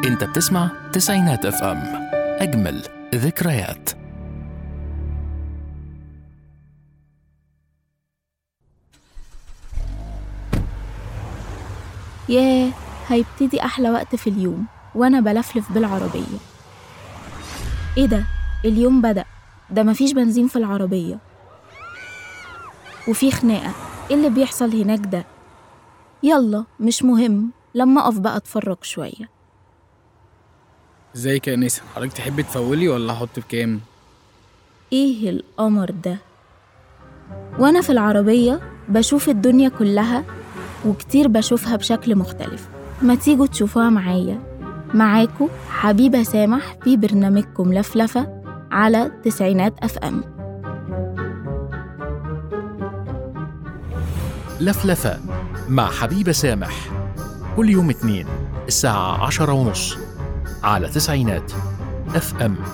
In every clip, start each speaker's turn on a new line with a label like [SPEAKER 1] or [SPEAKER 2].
[SPEAKER 1] انت بتسمع تسعينات اف ام اجمل ذكريات
[SPEAKER 2] ياه هيبتدي أحلى وقت في اليوم وأنا بلفلف بالعربية إيه ده؟ اليوم بدأ ده مفيش بنزين في العربية وفي خناقة إيه اللي بيحصل هناك ده؟ يلا مش مهم لما أقف بقى أتفرج شوية
[SPEAKER 3] ازيك يا نسا حضرتك تحبي تفولي ولا احط بكام
[SPEAKER 2] إيه القمر ده؟ وأنا في العربية بشوف الدنيا كلها وكتير بشوفها بشكل مختلف ما تيجوا تشوفوها معايا معاكو حبيبة سامح في برنامجكم لفلفة على تسعينات أف أم
[SPEAKER 1] لفلفة مع حبيبة سامح كل يوم اثنين الساعة عشرة ونص على تسعينات اف ام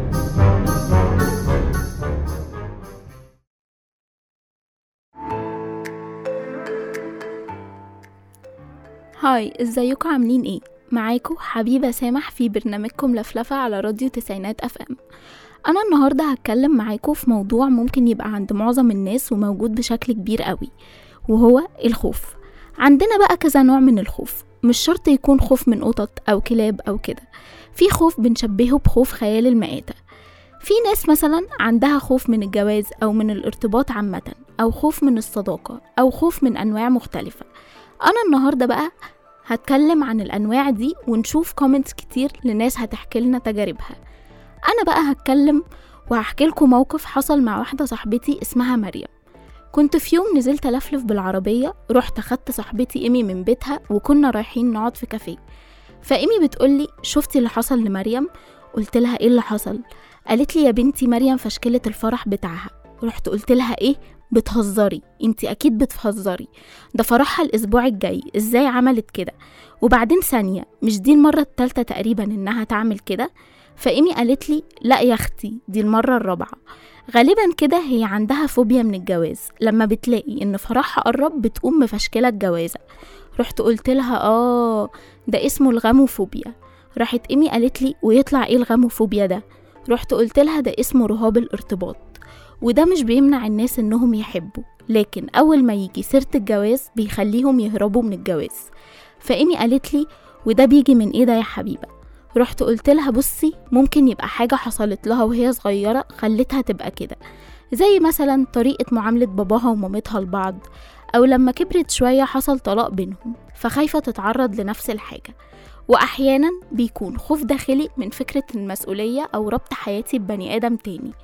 [SPEAKER 2] هاي ازيكم عاملين ايه معاكم حبيبة سامح في برنامجكم لفلفة على راديو تسعينات اف ام انا النهاردة هتكلم معاكم في موضوع ممكن يبقى عند معظم الناس وموجود بشكل كبير قوي وهو الخوف عندنا بقى كذا نوع من الخوف مش شرط يكون خوف من قطط او كلاب او كده في خوف بنشبهه بخوف خيال المآتة في ناس مثلا عندها خوف من الجواز او من الارتباط عامة او خوف من الصداقة او خوف من انواع مختلفة انا النهارده بقى هتكلم عن الانواع دي ونشوف كومنتس كتير لناس هتحكي لنا تجاربها انا بقى هتكلم وهحكي لكم موقف حصل مع واحده صاحبتي اسمها مريم كنت في يوم نزلت الفلف بالعربيه رحت اخدت صاحبتي ايمي من بيتها وكنا رايحين نقعد في كافيه فايمي بتقولي شفتي اللي حصل لمريم قلت لها ايه اللي حصل قالت لي يا بنتي مريم فشكلت الفرح بتاعها رحت قلت لها ايه بتهزري انتي اكيد بتهزري ده فرحها الاسبوع الجاي ازاي عملت كده وبعدين ثانيه مش دي المره التالتة تقريبا انها تعمل كده فايمي قالت لي لا يا اختي دي المره الرابعه غالبا كده هي عندها فوبيا من الجواز لما بتلاقي ان فرحها قرب بتقوم مفشكله الجوازه رحت قلت لها اه ده اسمه الغاموفوبيا راحت ايمي قالت لي ويطلع ايه الغاموفوبيا ده رحت قلت لها ده اسمه رهاب الارتباط وده مش بيمنع الناس انهم يحبوا لكن اول ما يجي سيرة الجواز بيخليهم يهربوا من الجواز فايمي قالت لي وده بيجي من ايه ده يا حبيبة رحت قلت لها بصي ممكن يبقى حاجة حصلت لها وهي صغيرة خلتها تبقى كده زي مثلا طريقة معاملة باباها ومامتها لبعض أو لما كبرت شوية حصل طلاق بينهم فخايفة تتعرض لنفس الحاجة وأحيانا بيكون خوف داخلي من فكرة المسؤولية أو ربط حياتي ببني آدم تاني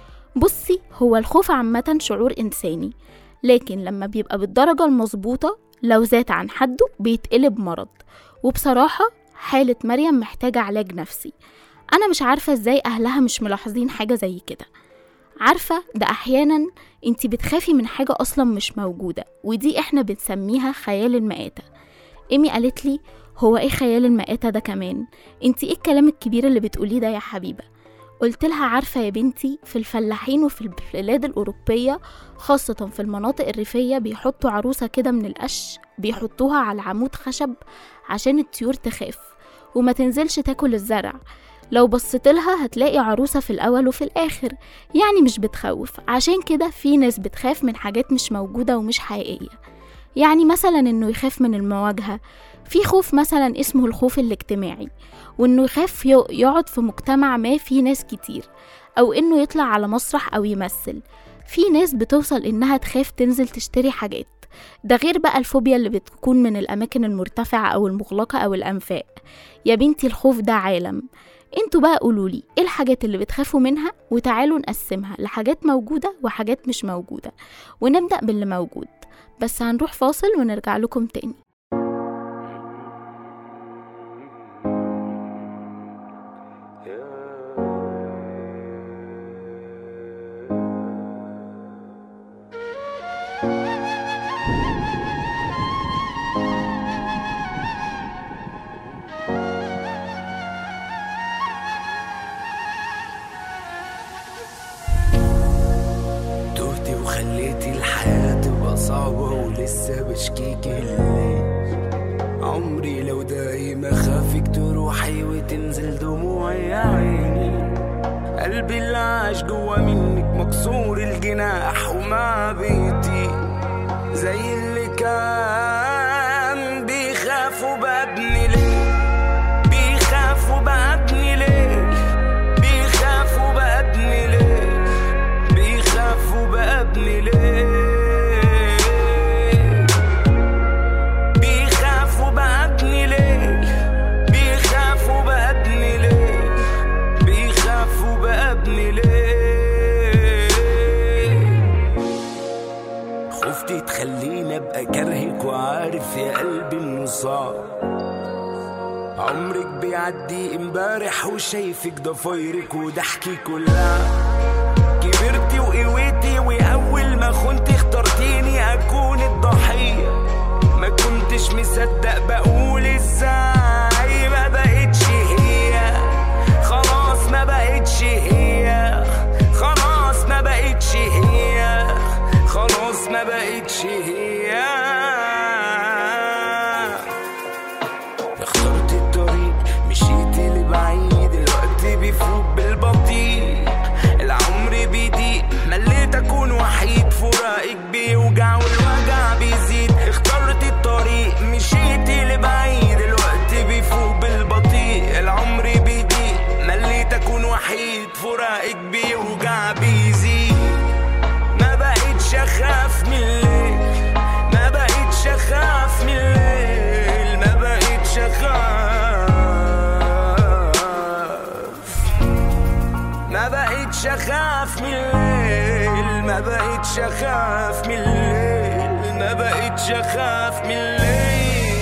[SPEAKER 2] بصي هو الخوف عامة شعور إنساني لكن لما بيبقى بالدرجة المظبوطة لو زاد عن حده بيتقلب مرض وبصراحة حالة مريم محتاجة علاج نفسي أنا مش عارفة إزاي أهلها مش ملاحظين حاجة زي كده عارفة ده أحيانا انتي بتخافي من حاجة أصلا مش موجودة ودي احنا بنسميها خيال المآتة إيمي قالت لي هو ايه خيال المآتة ده كمان انتي ايه الكلام الكبير اللي بتقوليه ده يا حبيبة قلت لها عارفة يا بنتي في الفلاحين وفي البلاد الأوروبية خاصة في المناطق الريفية بيحطوا عروسة كده من القش بيحطوها على عمود خشب عشان الطيور تخاف وما تنزلش تاكل الزرع لو بصيت لها هتلاقي عروسة في الأول وفي الآخر يعني مش بتخوف عشان كده في ناس بتخاف من حاجات مش موجودة ومش حقيقية يعني مثلا إنه يخاف من المواجهة في خوف مثلا اسمه الخوف الاجتماعي وإنه يخاف يقعد في مجتمع ما فيه ناس كتير أو إنه يطلع على مسرح أو يمثل في ناس بتوصل إنها تخاف تنزل تشتري حاجات ده غير بقى الفوبيا اللي بتكون من الأماكن المرتفعة أو المغلقة أو الأنفاق يا بنتي الخوف ده عالم انتوا بقى قولولي ايه الحاجات اللي بتخافوا منها وتعالوا نقسمها لحاجات موجودة وحاجات مش موجودة ونبدأ باللي موجود بس هنروح فاصل ونرجع لكم تاني
[SPEAKER 4] تهتي وخليتي الحياة تبقى صعبة ولسه بشكيكي الليل تنزل دموعي يا عيني قلبي اللي عاش جوا منك مكسور الجناح وما بيتي زي اللي كان بيخافوا بابني ليه بيخافوا بابني ليه بيخافوا بابني ليه بيخافوا بابني ليه بيخافوا بابني ليه بيخافوا بابني ليه بيخافوا بابني ليه خفتي تخليني ابقى كرهك وعارف يا قلبي انه صعب عمرك بيعدي امبارح وشايفك ضفايرك وضحكي كلها كبرتي وقويتي واول ما خنت اخترتيني اكون الضحيه ما كنتش مصدق بقول ازاي ما بقتش هي خلاص ما بقتش هي خلاص ما بقتش هي خلاص ما بقتش هي اخترت الطريق مشيت لبعيد الوقت بيفوت بالبطيء العمر بيضيق مليت اكون وحيد فراقك بيوجع والوجع بيزيد اخترت الطريق مشيت لبعيد الوقت بيفوت بالبطيء العمر بيضيق مليت اكون وحيد فراقك بيوجع بيزيد ما بقتش اخاف من الليل ما بقتش اخاف من الليل ما بقتش اخاف ما بقتش اخاف من الليل ما بقتش اخاف من الليل ما بقتش اخاف من الليل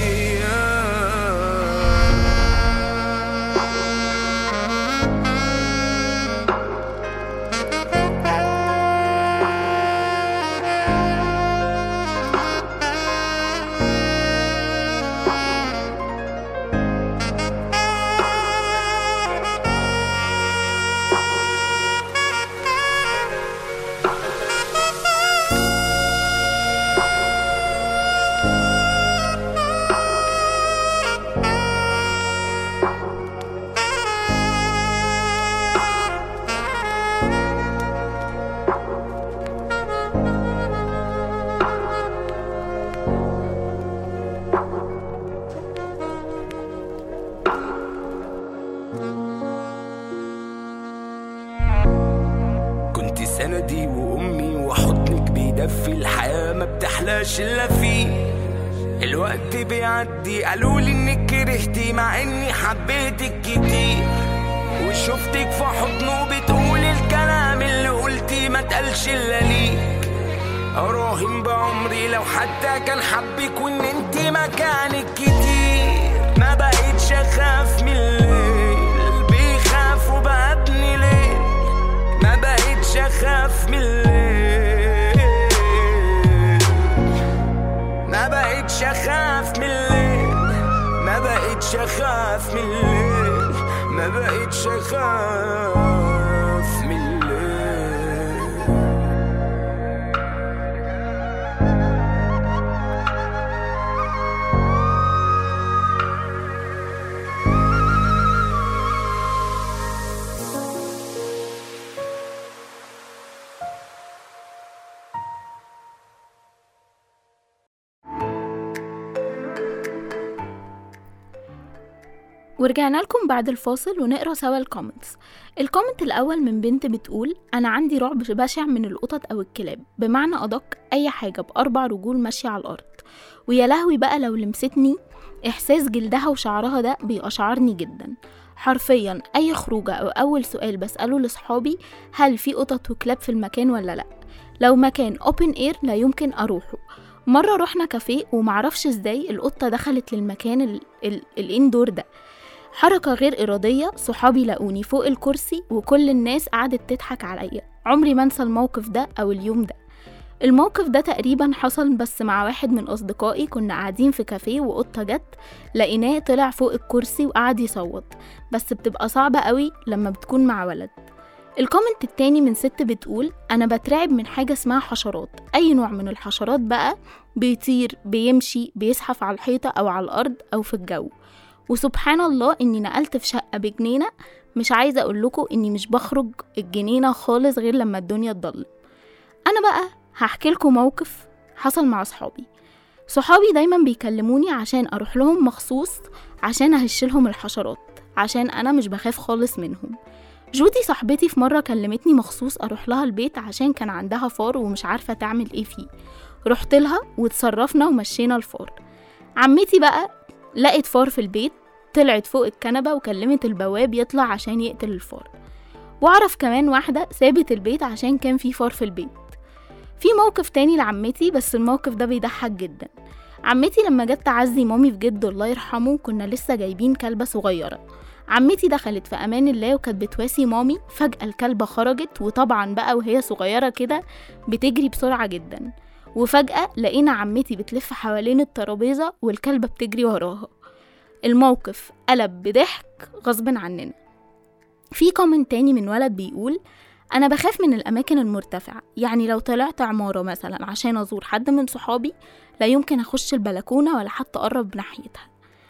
[SPEAKER 4] كنت سندي وامي وحضنك بيدفي الحياه ما بتحلاش الا فيه الوقت بيعدي قالولي انك كرهتي مع اني حبيتك كتير وشفتك في حضنه بتقولي الكلام اللي قلتي ما تقالش الا ليك اراهن بعمري لو حتى كان حبك وان انت مكانك كتير ما بقتش اخاف من الليل بيخافوا بابني ليل ما بقتش اخاف من الليل ما بقتش اخاف من الليل ما بقتش اخاف من الليل ما بقتش اخاف من الليل
[SPEAKER 2] ورجعنا لكم بعد الفاصل ونقرا سوا الكومنتس الكومنت الاول من بنت بتقول انا عندي رعب بشع من القطط او الكلاب بمعنى ادق اي حاجه باربع رجول ماشيه على الارض ويا لهوي بقى لو لمستني احساس جلدها وشعرها ده بيقشعرني جدا حرفيا اي خروجه او اول سؤال بساله لاصحابي هل في قطط وكلاب في المكان ولا لا لو مكان اوبن اير لا يمكن اروحه مرة رحنا كافيه ومعرفش ازاي القطة دخلت للمكان ال- ال- الاندور ده حركة غير إرادية صحابي لقوني فوق الكرسي وكل الناس قعدت تضحك عليا عمري ما انسى الموقف ده أو اليوم ده الموقف ده تقريبا حصل بس مع واحد من أصدقائي كنا قاعدين في كافيه وقطة جت لقيناه طلع فوق الكرسي وقعد يصوت بس بتبقى صعبة قوي لما بتكون مع ولد الكومنت التاني من ست بتقول أنا بترعب من حاجة اسمها حشرات أي نوع من الحشرات بقى بيطير بيمشي بيزحف على الحيطة أو على الأرض أو في الجو وسبحان الله اني نقلت في شقة بجنينة مش عايزة اقول لكم اني مش بخرج الجنينة خالص غير لما الدنيا تضلم انا بقى هحكي لكم موقف حصل مع صحابي صحابي دايما بيكلموني عشان اروح لهم مخصوص عشان اهشلهم الحشرات عشان انا مش بخاف خالص منهم جودي صاحبتي في مرة كلمتني مخصوص أروح لها البيت عشان كان عندها فار ومش عارفة تعمل إيه فيه رحت لها وتصرفنا ومشينا الفار عمتي بقى لقت فار في البيت طلعت فوق الكنبة وكلمت البواب يطلع عشان يقتل الفار وأعرف كمان واحدة سابت البيت عشان كان في فار في البيت في موقف تاني لعمتي بس الموقف ده بيضحك جدا عمتي لما جت تعزي مامي في جده الله يرحمه كنا لسه جايبين كلبة صغيرة عمتي دخلت في امان الله وكانت بتواسي مامي فجأة الكلبة خرجت وطبعا بقى وهي صغيرة كده بتجري بسرعة جدا وفجأة لقينا عمتي بتلف حوالين الترابيزة والكلبة بتجري وراها الموقف قلب بضحك غصب عننا في كومنت تاني من ولد بيقول أنا بخاف من الأماكن المرتفعة يعني لو طلعت عمارة مثلا عشان أزور حد من صحابي لا يمكن أخش البلكونة ولا حتى أقرب ناحيتها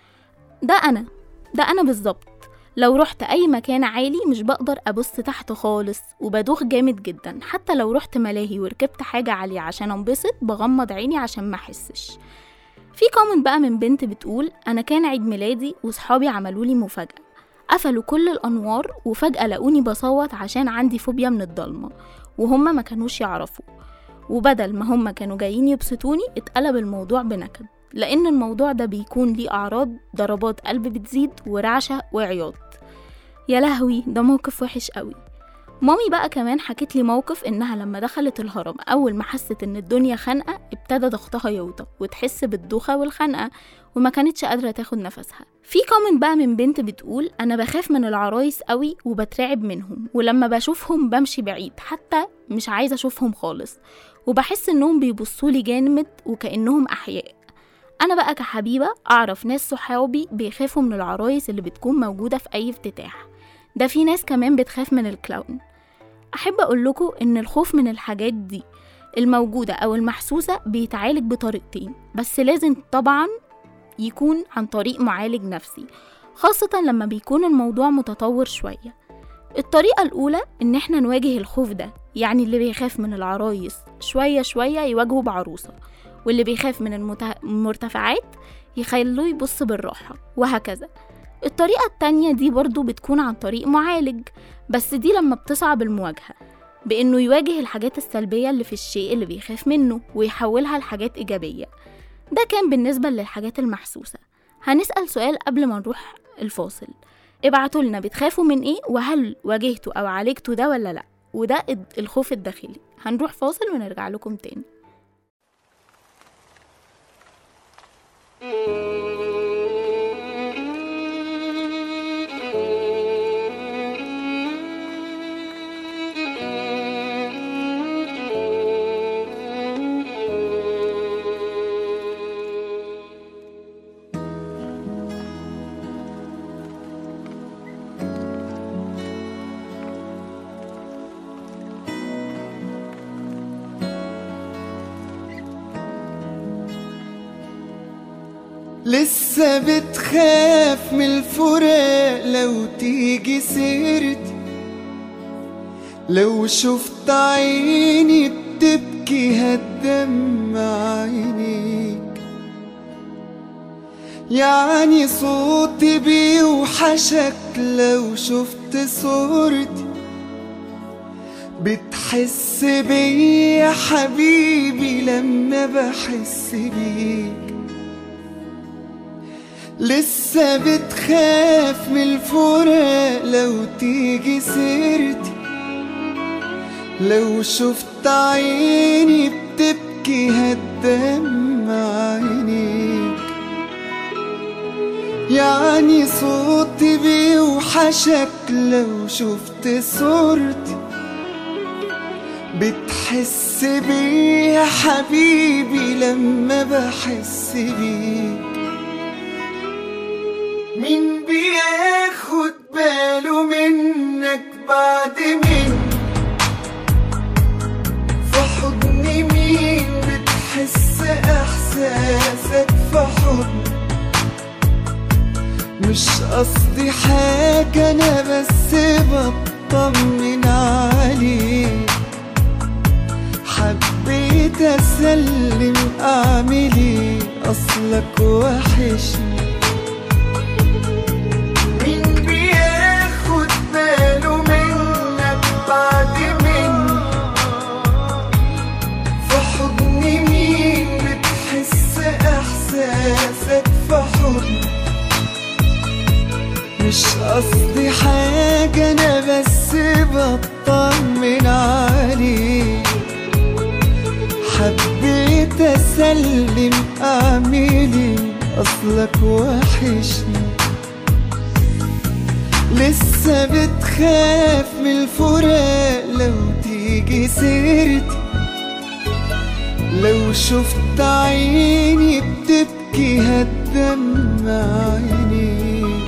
[SPEAKER 2] ده أنا ده أنا بالظبط لو رحت أي مكان عالي مش بقدر أبص تحت خالص وبدوخ جامد جدا حتى لو رحت ملاهي وركبت حاجة عالية عشان أنبسط بغمض عيني عشان ما أحسش في كومنت بقى من بنت بتقول أنا كان عيد ميلادي وصحابي عملولي مفاجأة قفلوا كل الأنوار وفجأة لقوني بصوت عشان عندي فوبيا من الضلمة وهما ما كانوش يعرفوا وبدل ما هما كانوا جايين يبسطوني اتقلب الموضوع بنكد لأن الموضوع ده بيكون ليه أعراض ضربات قلب بتزيد ورعشة وعياط يا لهوي ده موقف وحش قوي مامي بقى كمان حكت لي موقف انها لما دخلت الهرم اول ما حست ان الدنيا خانقه ابتدى ضغطها يوطى وتحس بالدوخه والخنقه وما كانتش قادره تاخد نفسها في كومنت بقى من بنت بتقول انا بخاف من العرايس قوي وبترعب منهم ولما بشوفهم بمشي بعيد حتى مش عايزه اشوفهم خالص وبحس انهم بيبصولي جامد وكانهم احياء انا بقى كحبيبه اعرف ناس صحابي بيخافوا من العرايس اللي بتكون موجوده في اي افتتاح ده في ناس كمان بتخاف من الكلاون احب اقول لكم ان الخوف من الحاجات دي الموجودة أو المحسوسة بيتعالج بطريقتين بس لازم طبعا يكون عن طريق معالج نفسي خاصة لما بيكون الموضوع متطور شوية الطريقة الأولى إن احنا نواجه الخوف ده يعني اللي بيخاف من العرايس شوية شوية يواجهه بعروسة واللي بيخاف من المت- المرتفعات يخلوه يبص بالراحة وهكذا الطريقة التانية دي برضو بتكون عن طريق معالج بس دي لما بتصعب المواجهة بإنه يواجه الحاجات السلبية اللي في الشيء اللي بيخاف منه ويحولها لحاجات إيجابية ده كان بالنسبة للحاجات المحسوسة هنسأل سؤال قبل ما نروح الفاصل ابعتوا لنا بتخافوا من ايه وهل واجهتوا او عالجتوا ده ولا لا وده الد- الخوف الداخلي هنروح فاصل ونرجع لكم تاني
[SPEAKER 5] لسه بتخاف من الفراق لو تيجي سيرتي لو شفت عيني بتبكي هتدمع عينيك يعني صوتي بيوحشك لو شفت صورتي بتحس بيا يا حبيبي لما بحس بيك لسه بتخاف من الفراق لو تيجي سيرتي لو شفت عيني بتبكي هتدمع عينيك يعني صوتي بيوحشك لو شفت صورتي بتحس بيا يا حبيبي لما بحس بيك مين بياخد باله منك بعد مين في حضن مين بتحس احساسك في حضن مش قصدي حاجة أنا بس بطمن عليك حبيت أسلم أعملي أصلك وحشني مين بياخد باله منك بعد مني في حضن مين بتحس احساسك في حضن مش قصدي حاجة انا بس بطمن عليك حبيت اسلم اعملي اصلك وحشني لسه بتخاف من الفراق لو تيجي سيرتي لو شفت عيني بتبكي هتدمع عينيك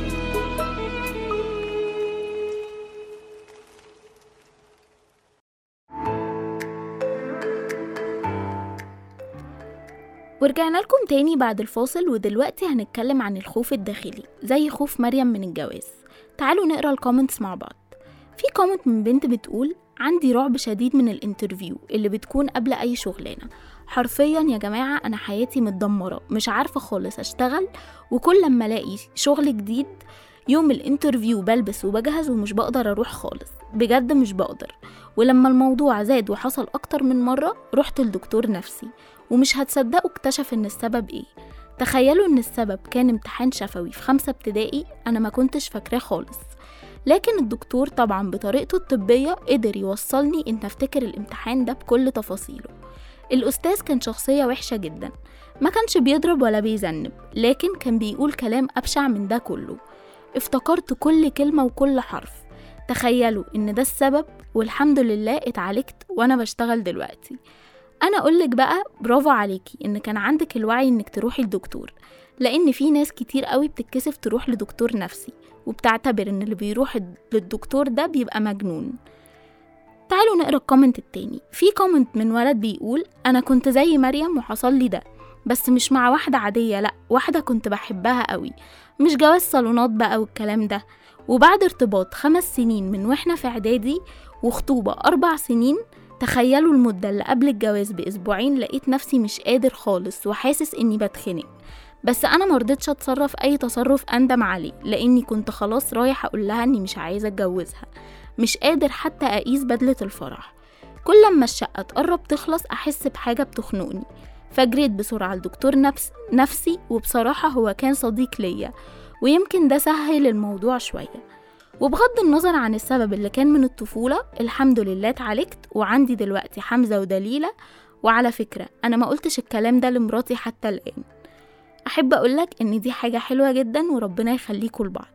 [SPEAKER 2] ورجعنا لكم تاني بعد الفاصل ودلوقتي هنتكلم عن الخوف الداخلي زي خوف مريم من الجواز تعالوا نقرا الكومنتس مع بعض في كومنت من بنت بتقول عندي رعب شديد من الانترفيو اللي بتكون قبل اي شغلانه حرفيا يا جماعه انا حياتي متدمره مش عارفه خالص اشتغل وكل لما الاقي شغل جديد يوم الانترفيو بلبس وبجهز ومش بقدر اروح خالص بجد مش بقدر ولما الموضوع زاد وحصل اكتر من مره رحت لدكتور نفسي ومش هتصدقوا اكتشف ان السبب ايه تخيلوا ان السبب كان امتحان شفوي في خمسة ابتدائي انا ما كنتش فاكراه خالص لكن الدكتور طبعا بطريقته الطبية قدر يوصلني ان افتكر الامتحان ده بكل تفاصيله الأستاذ كان شخصية وحشة جدا ما كانش بيضرب ولا بيذنب لكن كان بيقول كلام أبشع من ده كله افتكرت كل كلمة وكل حرف تخيلوا إن ده السبب والحمد لله اتعالجت وأنا بشتغل دلوقتي أنا أقولك بقى برافو عليكي إن كان عندك الوعي إنك تروحي لدكتور لأن في ناس كتير قوي بتتكسف تروح لدكتور نفسي وبتعتبر إن اللي بيروح للدكتور ده بيبقى مجنون تعالوا نقرا الكومنت التاني في كومنت من ولد بيقول انا كنت زي مريم وحصل لي ده بس مش مع واحدة عادية لأ واحدة كنت بحبها قوي مش جواز صالونات بقى والكلام ده وبعد ارتباط خمس سنين من واحنا في اعدادي وخطوبة أربع سنين تخيلوا المدة اللي قبل الجواز بأسبوعين لقيت نفسي مش قادر خالص وحاسس إني بتخنق بس أنا مرضتش أتصرف أي تصرف أندم عليه لأني كنت خلاص رايح أقول لها إني مش عايزة أتجوزها مش قادر حتى أقيس بدلة الفرح كل لما الشقة تقرب تخلص أحس بحاجة بتخنقني فجريت بسرعة لدكتور نفس نفسي وبصراحة هو كان صديق ليا ويمكن ده سهل الموضوع شوية وبغض النظر عن السبب اللي كان من الطفولة الحمد لله اتعالجت وعندي دلوقتي حمزة ودليلة وعلى فكرة أنا ما قلتش الكلام ده لمراتي حتى الآن أحب أقولك إن دي حاجة حلوة جدا وربنا يخليكوا لبعض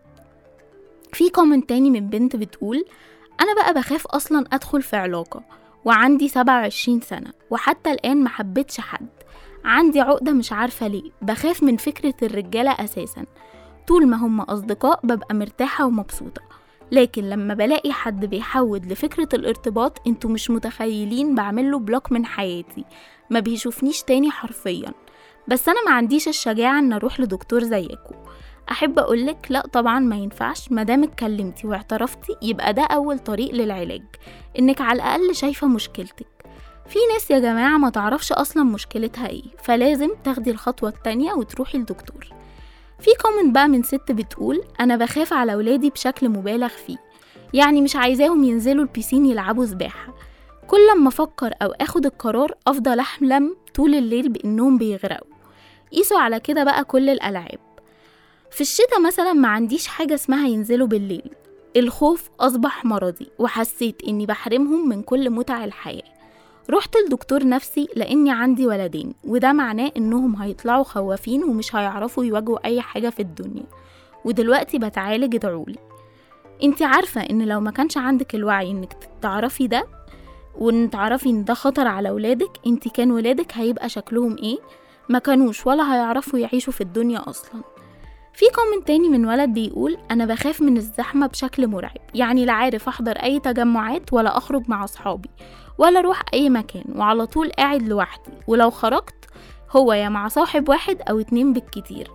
[SPEAKER 2] في كومنت تاني من بنت بتقول أنا بقى بخاف أصلا أدخل في علاقة وعندي سبعة وعشرين سنة وحتى الآن محبتش حد عندي عقدة مش عارفة ليه بخاف من فكرة الرجالة أساسا طول ما هم أصدقاء ببقى مرتاحة ومبسوطة لكن لما بلاقي حد بيحود لفكرة الارتباط انتوا مش متخيلين بعمله بلوك من حياتي ما بيشوفنيش تاني حرفيا بس أنا ما عنديش الشجاعة إن أروح لدكتور زيكم احب اقولك لا طبعا ما ينفعش مادام اتكلمتي واعترفتي يبقى ده اول طريق للعلاج انك على الاقل شايفه مشكلتك في ناس يا جماعه ما تعرفش اصلا مشكلتها ايه فلازم تاخدي الخطوه التانية وتروحي لدكتور في كومنت بقى من ست بتقول انا بخاف على ولادي بشكل مبالغ فيه يعني مش عايزاهم ينزلوا البيسين يلعبوا سباحه كل لما افكر او اخد القرار افضل احلم طول الليل بانهم بيغرقوا قيسوا على كده بقى كل الالعاب في الشتاء مثلا ما عنديش حاجة اسمها ينزلوا بالليل الخوف أصبح مرضي وحسيت إني بحرمهم من كل متع الحياة رحت لدكتور نفسي لأني عندي ولدين وده معناه إنهم هيطلعوا خوافين ومش هيعرفوا يواجهوا أي حاجة في الدنيا ودلوقتي بتعالج ادعولي انت عارفة إن لو ما كانش عندك الوعي إنك تعرفي ده وإن تعرفي إن ده خطر على ولادك انت كان ولادك هيبقى شكلهم إيه ما كانوش ولا هيعرفوا يعيشوا في الدنيا أصلاً في كومنت تاني من ولد بيقول أنا بخاف من الزحمة بشكل مرعب يعني لا عارف أحضر أي تجمعات ولا أخرج مع أصحابي ولا أروح أي مكان وعلى طول قاعد لوحدي ولو خرجت هو يا مع صاحب واحد أو اتنين بالكتير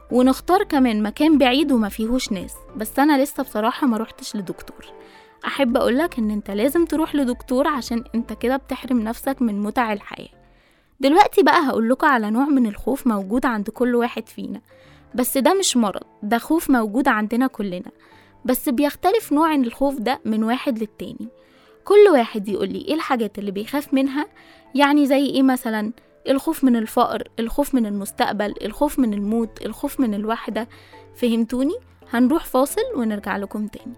[SPEAKER 2] ونختار كمان مكان بعيد وما فيهوش ناس بس انا لسه بصراحة ما روحتش لدكتور احب اقولك ان انت لازم تروح لدكتور عشان انت كده بتحرم نفسك من متع الحياة دلوقتي بقى هقولكوا على نوع من الخوف موجود عند كل واحد فينا بس ده مش مرض ده خوف موجود عندنا كلنا بس بيختلف نوع الخوف ده من واحد للتاني كل واحد يقولي ايه الحاجات اللي بيخاف منها يعني زي ايه مثلا الخوف من الفقر الخوف من المستقبل الخوف من الموت الخوف من الوحدة فهمتوني هنروح فاصل ونرجع لكم تاني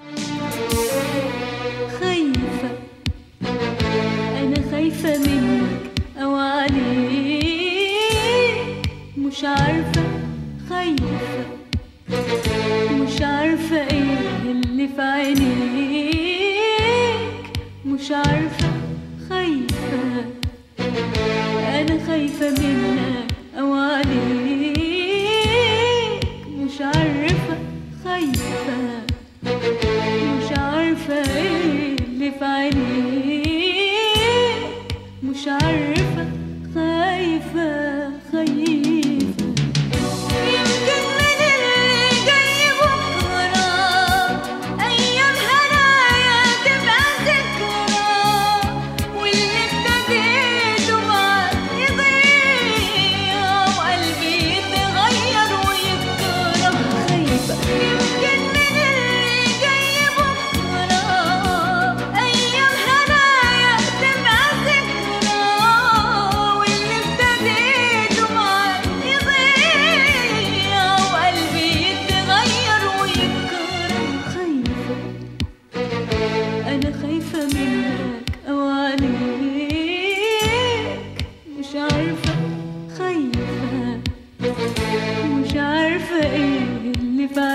[SPEAKER 6] خايفة أنا خايفة منك أو عليك مش عارفة خايفة مش عارفة إيه اللي في عينيك مش عارفة خايفة أنا خايفة منك أو عليك مش عارفة خايفة مش عارفة ايه اللي في عينيك مش عارفة خايفة خايفة يمكن من اللي جاي بكرة أيام هنايا تبقى ذكرى واللي ابتديته معاك يضيع وقلبي يتغير ويتكره خايفة يمكن من اللي جاي بكرة أيام هنايا تبقى ذكرى واللي ابتديته معاك يضيع وقلبي يتغير ويتكره خايفة أنا خايفة منك أو عليك مش عارفة خايفة مش عارفة ايه اللي في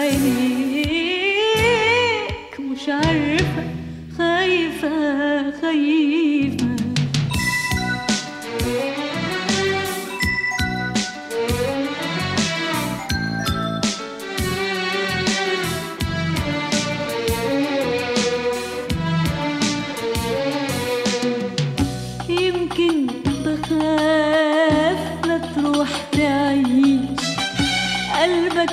[SPEAKER 6] عينيك مش عارفة خايفة خايفة يمكن بخاف لا تروح تعيش قلبك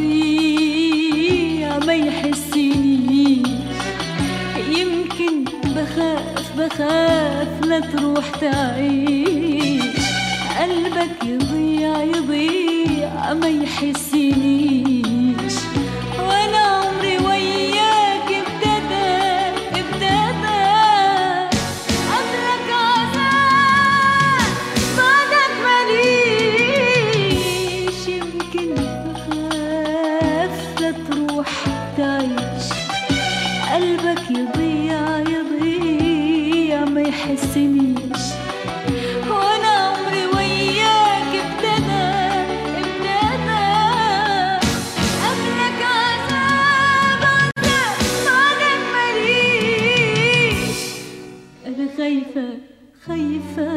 [SPEAKER 6] يضيع ما يحسنيش يمكن بخاف بخاف لا تروح تعيش قلبك يضيع يضيع ما يحسنيش وانا عمري وياك ابتدى ابتدى قبلك عذاب بعدك ماليش يمكن بخاف لا تروح تعيش قلبك يضيع يضيع ما يحسنيش وانا عمري وياك ابتدى ابتدى قبلك عذاب عذاب بعدك ماليش أنا خايفة خايفة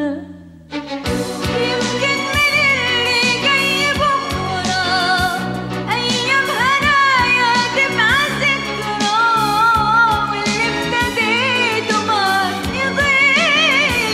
[SPEAKER 6] يمكن من اللي جاي بكرة أيام هنايا تبقى ذكرى واللي ابتديته معاك يضيع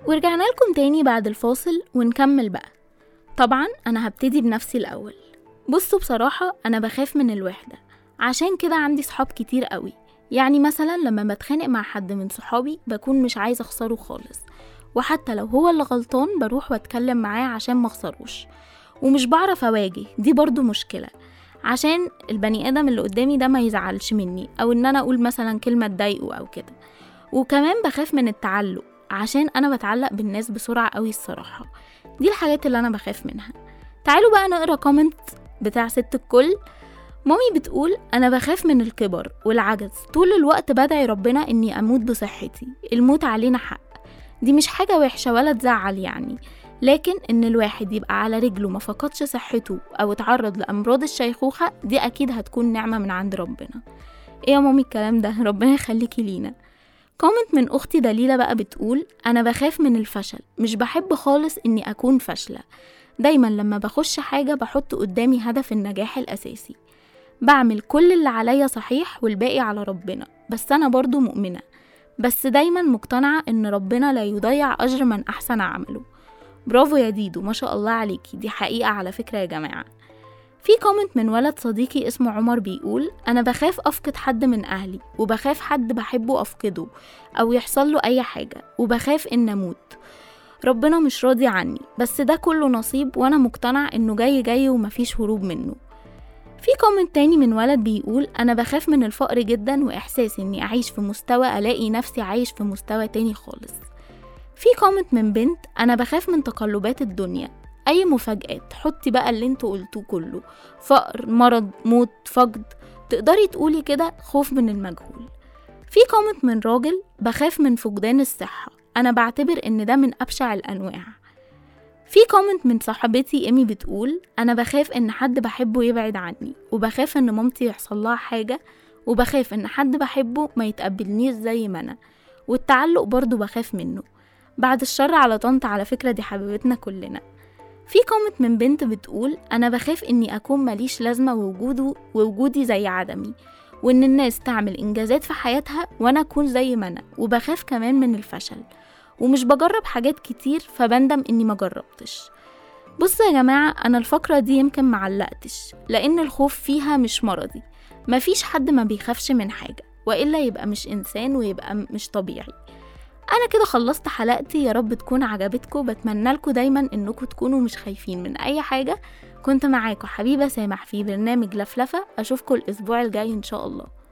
[SPEAKER 2] ورجعنا لكم تاني بعد الفاصل ونكمل بقى طبعا أنا هبتدي بنفسي الأول بصوا بصراحة أنا بخاف من الوحدة عشان كده عندي صحاب كتير قوي يعني مثلا لما بتخانق مع حد من صحابي بكون مش عايزة أخسره خالص وحتى لو هو اللي غلطان بروح واتكلم معاه عشان ما اخسروش ومش بعرف اواجه دي برضو مشكلة عشان البني ادم اللي قدامي ده ما يزعلش مني او ان انا اقول مثلا كلمة تضايقه او كده وكمان بخاف من التعلق عشان انا بتعلق بالناس بسرعة قوي الصراحة دي الحاجات اللي انا بخاف منها تعالوا بقى نقرا كومنت بتاع ست الكل مامي بتقول أنا بخاف من الكبر والعجز طول الوقت بدعي ربنا إني أموت بصحتي الموت علينا حق دي مش حاجة وحشة ولا تزعل يعني لكن إن الواحد يبقى على رجله ما فقدش صحته أو اتعرض لأمراض الشيخوخة دي أكيد هتكون نعمة من عند ربنا إيه يا مامي الكلام ده ربنا يخليكي لينا كومنت من أختي دليلة بقى بتقول أنا بخاف من الفشل مش بحب خالص إني أكون فاشلة دايما لما بخش حاجة بحط قدامي هدف النجاح الأساسي بعمل كل اللي عليا صحيح والباقي على ربنا بس أنا برضو مؤمنة بس دايما مقتنعة إن ربنا لا يضيع أجر من أحسن عمله برافو يا ديدو ما شاء الله عليكي دي حقيقة على فكرة يا جماعة في كومنت من ولد صديقي اسمه عمر بيقول أنا بخاف أفقد حد من أهلي وبخاف حد بحبه أفقده أو يحصل له أي حاجة وبخاف إن أموت ربنا مش راضي عني بس ده كله نصيب وأنا مقتنع إنه جاي جاي ومفيش هروب منه في كومنت تاني من ولد بيقول أنا بخاف من الفقر جدا وإحساس إني أعيش في مستوى ألاقي نفسي عايش في مستوى تاني خالص في كومنت من بنت أنا بخاف من تقلبات الدنيا أي مفاجآت حطي بقى اللي انتوا قلتوه كله فقر مرض موت فقد تقدري تقولي كده خوف من المجهول في كومنت من راجل بخاف من فقدان الصحة أنا بعتبر إن ده من أبشع الأنواع في كومنت من صاحبتي ايمي بتقول انا بخاف ان حد بحبه يبعد عني وبخاف ان مامتي يحصل لها حاجه وبخاف ان حد بحبه ما يتقبلنيش زي ما انا والتعلق برضو بخاف منه بعد الشر على طنط على فكره دي حبيبتنا كلنا في كومنت من بنت بتقول انا بخاف اني اكون ماليش لازمه ووجوده ووجودي زي عدمي وان الناس تعمل انجازات في حياتها وانا اكون زي ما انا وبخاف كمان من الفشل ومش بجرب حاجات كتير فبندم اني ما جربتش بصوا يا جماعة أنا الفقرة دي يمكن معلقتش لأن الخوف فيها مش مرضي مفيش حد ما بيخافش من حاجة وإلا يبقى مش إنسان ويبقى مش طبيعي أنا كده خلصت حلقتي يا رب تكون عجبتكم بتمنى لكم دايما إنكم تكونوا مش خايفين من أي حاجة كنت معاكم حبيبة سامح في برنامج لفلفة أشوفكم الأسبوع الجاي إن شاء الله